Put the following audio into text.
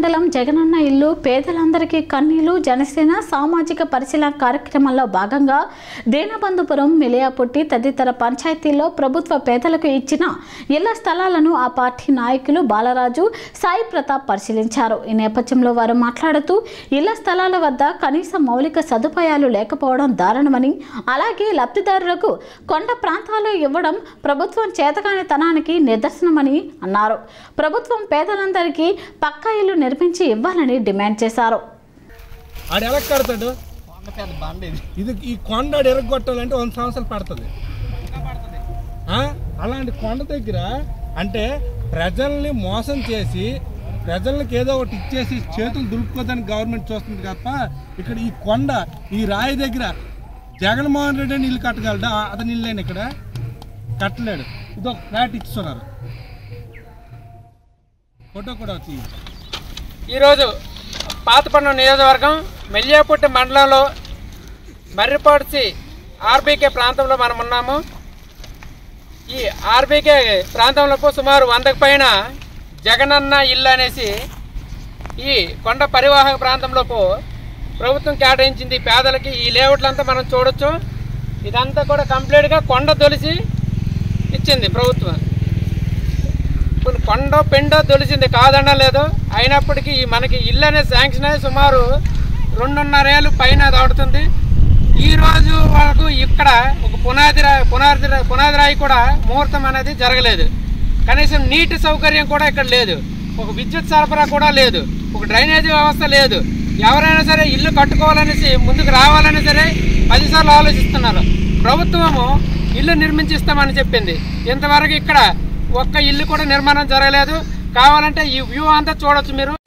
మండలం జగనన్న ఇల్లు పేదలందరికీ కన్నీలు జనసేన సామాజిక పరిశీలన కార్యక్రమంలో భాగంగా దీనబంధుపురం మిలియాపుట్టి తదితర పంచాయతీల్లో ప్రభుత్వ పేదలకు ఇచ్చిన ఇళ్ల స్థలాలను ఆ పార్టీ నాయకులు బాలరాజు సాయి ప్రతాప్ పరిశీలించారు ఈ నేపథ్యంలో వారు మాట్లాడుతూ ఇళ్ల స్థలాల వద్ద కనీస మౌలిక సదుపాయాలు లేకపోవడం దారుణమని అలాగే లబ్ధిదారులకు కొండ ప్రాంతాలు ఇవ్వడం ప్రభుత్వం చేతకానితనానికి నిదర్శనమని అన్నారు ప్రభుత్వం పేదలందరికీ పక్కా ఇల్లు నిర్మించి ఇవ్వాలని డిమాండ్ చేశారు ఆడు ఎలా కడతాడు కొండ పెద్ద బండ ఇది ఇది ఈ కొండ ఎరగొట్టాలంటే వంద సంవత్సరాలు పడుతుంది ఆ? అలాంటి కొండ దగ్గర అంటే ప్రజల్ని మోసం చేసి ప్రజలకు ఏదో ఒకటి ఇచ్చేసి చేతులు దులుపుకోదని గవర్నమెంట్ చూస్తుంది తప్ప ఇక్కడ ఈ కొండ ఈ రాయి దగ్గర జగన్మోహన్ రెడ్డి అని ఇల్లు కట్టగలడా ఆ- అతను ఇల్లేను ఇక్కడ కట్టలేడు ఇది ఒక ఫ్లాట్ ఇస్తున్నారు ఫోటో కూడా వచ్చింది ఈరోజు పాతపట్నం నియోజకవర్గం మెల్లియాపుట్టి మండలంలో మర్రిపాడ్సి ఆర్బీకే ప్రాంతంలో మనం ఉన్నాము ఈ ఆర్బీకే ప్రాంతంలో సుమారు వందకు పైన జగనన్న ఇల్లు అనేసి ఈ కొండ పరివాహక ప్రాంతంలో ప్రభుత్వం కేటాయించింది పేదలకి ఈ లేఅవుట్లంతా మనం చూడొచ్చు ఇదంతా కూడా కంప్లీట్గా కొండ తొలిసి ఇచ్చింది ప్రభుత్వం కొన్ని కొండ పెండ తొలిసింది కాదన్న లేదు అయినప్పటికీ ఈ మనకి ఇల్లు అనేది శాంక్షన్ అయ్యి సుమారు రెండున్నర ఏళ్ళు పైన దాటుతుంది ఈ రోజు వరకు ఇక్కడ ఒక పునాది రా- పునాది రా- పునాది రాయి కూడా ముహూర్తం అనేది జరగలేదు కనీసం నీటి సౌకర్యం కూడా ఇక్కడ లేదు ఒక విద్యుత్ సరఫరా కూడా లేదు ఒక డ్రైనేజీ వ్యవస్థ లేదు ఎవరైనా సరే ఇల్లు కట్టుకోవాలనేసి ముందుకు రావాలనే సరే పదిసార్లు ఆలోచిస్తున్నారు ప్రభుత్వము ఇల్లు నిర్మించిస్తామని చెప్పింది ఇంతవరకు ఇక్కడ ఒక్క ఇల్లు కూడా నిర్మాణం జరగలేదు కావాలంటే ఈ వ్యూ అంతా చూడొచ్చు మీరు